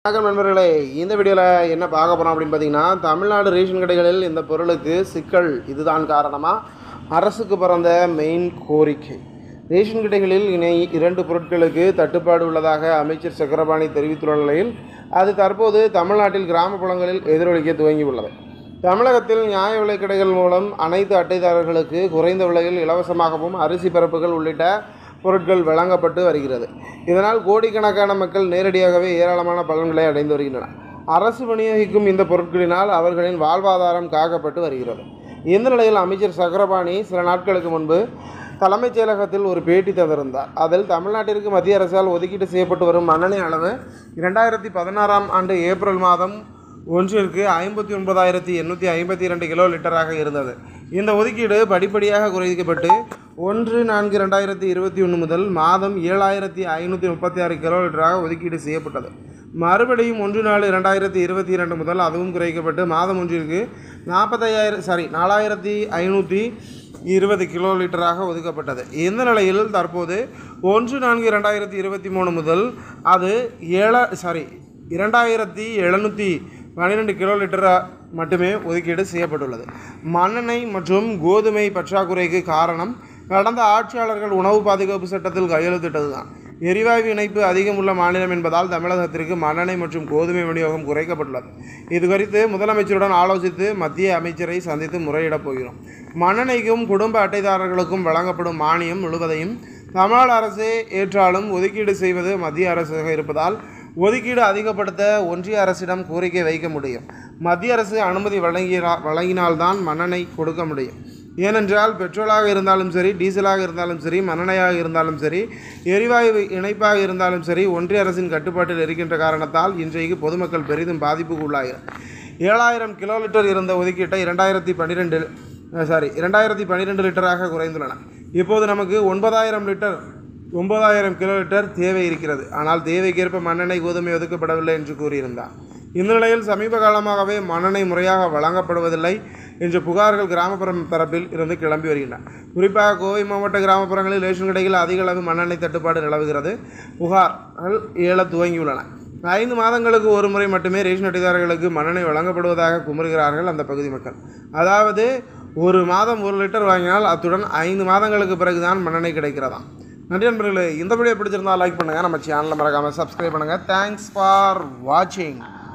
வணக்கம் நண்பர்களே இந்த வீடியோவில் என்ன பார்க்க போகிறோம் அப்படின்னு பார்த்தீங்கன்னா தமிழ்நாடு ரேஷன் கடைகளில் இந்த பொருளுக்கு சிக்கல் இதுதான் காரணமாக அரசுக்கு பிறந்த மெயின் கோரிக்கை ரேஷன் கடைகளில் இணை இரண்டு பொருட்களுக்கு தட்டுப்பாடு உள்ளதாக அமைச்சர் சக்கரபாணி தெரிவித்துள்ள நிலையில் அது தற்போது தமிழ்நாட்டில் கிராமப்புறங்களில் எதிரொலிக்க துவங்கியுள்ளது தமிழகத்தில் நியாய விலைக் கடைகள் மூலம் அனைத்து அட்டைதாரர்களுக்கு குறைந்த விலையில் இலவசமாகவும் அரிசி பருப்புகள் உள்ளிட்ட பொருட்கள் வழங்கப்பட்டு வருகிறது இதனால் கோடிக்கணக்கான மக்கள் நேரடியாகவே ஏராளமான பலன்களை அடைந்து வருகின்றனர் அரசு விநியோகிக்கும் இந்த பொருட்களினால் அவர்களின் வாழ்வாதாரம் காக்கப்பட்டு வருகிறது இந்த நிலையில் அமைச்சர் சக்கரபாணி சில நாட்களுக்கு முன்பு தலைமைச் செயலகத்தில் ஒரு பேட்டி தந்திருந்தார் அதில் தமிழ்நாட்டிற்கு மத்திய அரசால் ஒதுக்கீடு செய்யப்பட்டு வரும் மண்ணெண்ணெய் அளவு இரண்டாயிரத்தி பதினாறாம் ஆண்டு ஏப்ரல் மாதம் ஒன்றிற்கு ஐம்பத்தி ஒன்பதாயிரத்தி எண்ணூற்றி ஐம்பத்தி இரண்டு கிலோ லிட்டராக இருந்தது இந்த ஒதுக்கீடு படிப்படியாக குறைக்கப்பட்டு ஒன்று நான்கு ரெண்டாயிரத்தி இருபத்தி ஒன்று முதல் மாதம் ஏழாயிரத்தி ஐநூற்றி முப்பத்தி ஆறு கிலோ லிட்டராக ஒதுக்கீடு செய்யப்பட்டது மறுபடியும் ஒன்று நாலு ரெண்டாயிரத்தி இருபத்தி இரண்டு முதல் அதுவும் குறைக்கப்பட்டு மாதம் ஒன்றிற்கு நாற்பத்தையாயிரம் சாரி நாலாயிரத்தி ஐநூற்றி இருபது கிலோ லிட்டராக ஒதுக்கப்பட்டது இந்த நிலையில் தற்போது ஒன்று நான்கு ரெண்டாயிரத்தி இருபத்தி மூணு முதல் அது ஏழ சாரி இரண்டாயிரத்தி எழுநூற்றி பன்னிரெண்டு கிலோ லிட்டர் மட்டுமே ஒதுக்கீடு செய்யப்பட்டுள்ளது மண்ணெண்ணெய் மற்றும் கோதுமை பற்றாக்குறைக்கு காரணம் கடந்த ஆட்சியாளர்கள் உணவு பாதுகாப்பு சட்டத்தில் கையெழுத்திட்டதுதான் எரிவாயு இணைப்பு அதிகம் உள்ள மாநிலம் என்பதால் தமிழகத்திற்கு மண்ணெண்ணெய் மற்றும் கோதுமை விநியோகம் குறைக்கப்பட்டுள்ளது இது குறித்து முதலமைச்சருடன் ஆலோசித்து மத்திய அமைச்சரை சந்தித்து முறையிடப் போகிறோம் மண்ணெண்ணெய்க்கும் குடும்ப அட்டைதாரர்களுக்கும் வழங்கப்படும் மானியம் முழுவதையும் தமிழ்நாடு அரசே ஏற்றாலும் ஒதுக்கீடு செய்வது மத்திய அரசாக இருப்பதால் ஒதுக்கீடு அதிகப்படுத்த ஒன்றிய அரசிடம் கோரிக்கை வைக்க முடியும் மத்திய அரசு அனுமதி வழங்கினா வழங்கினால்தான் மண்ணெண்ணெய் கொடுக்க முடியும் ஏனென்றால் பெட்ரோலாக இருந்தாலும் சரி டீசலாக இருந்தாலும் சரி மண்ணெண்ணெயாக இருந்தாலும் சரி எரிவாயு இணைப்பாக இருந்தாலும் சரி ஒன்றிய அரசின் கட்டுப்பாட்டில் இருக்கின்ற காரணத்தால் இன்றைக்கு பொதுமக்கள் பெரிதும் பாதிப்புக்கு உள்ளாகிறார் ஏழாயிரம் கிலோ லிட்டர் இருந்த ஒதுக்கீட்டை இரண்டாயிரத்தி பன்னிரெண்டு சாரி இரண்டாயிரத்தி பன்னிரெண்டு லிட்டராக குறைந்துள்ளன இப்போது நமக்கு ஒன்பதாயிரம் லிட்டர் ஒன்பதாயிரம் கிலோ லிட்டர் தேவை இருக்கிறது ஆனால் தேவைக்கேற்ப மண்ணெண்ணெய் கோதுமை ஒதுக்கப்படவில்லை என்று கூறியிருந்தார் இந்த நிலையில் சமீப காலமாகவே மண்ணெண்ணெய் முறையாக வழங்கப்படுவதில்லை என்ற புகார்கள் கிராமப்புற தரப்பில் இருந்து கிளம்பி வருகின்றன குறிப்பாக கோவை மாவட்ட கிராமப்புறங்களில் ரேஷன் கடைகளில் அதிக அளவு மண்ணெண்ணெய் தட்டுப்பாடு நிலவுகிறது புகார்கள் ஏழ துவங்கியுள்ளன ஐந்து மாதங்களுக்கு ஒரு முறை மட்டுமே ரேஷன் அட்டைதாரர்களுக்கு மண்ணெண்ணெய் வழங்கப்படுவதாக குமுறுகிறார்கள் அந்த பகுதி மக்கள் அதாவது ஒரு மாதம் ஒரு லிட்டர் வாங்கினால் அத்துடன் ஐந்து மாதங்களுக்கு பிறகுதான் மண்ணெண்ணெய் கிடைக்கிறதாம் நன்றி நண்பர்களே இந்த வீடியோ பிடிச்சிருந்தா லைக் பண்ணுங்கள் நம்ம சேனலை மறக்காமல் சப்ஸ்கிரைப் பண்ணுங்கள் தேங்க்ஸ் ஃபார் வாட்சிங்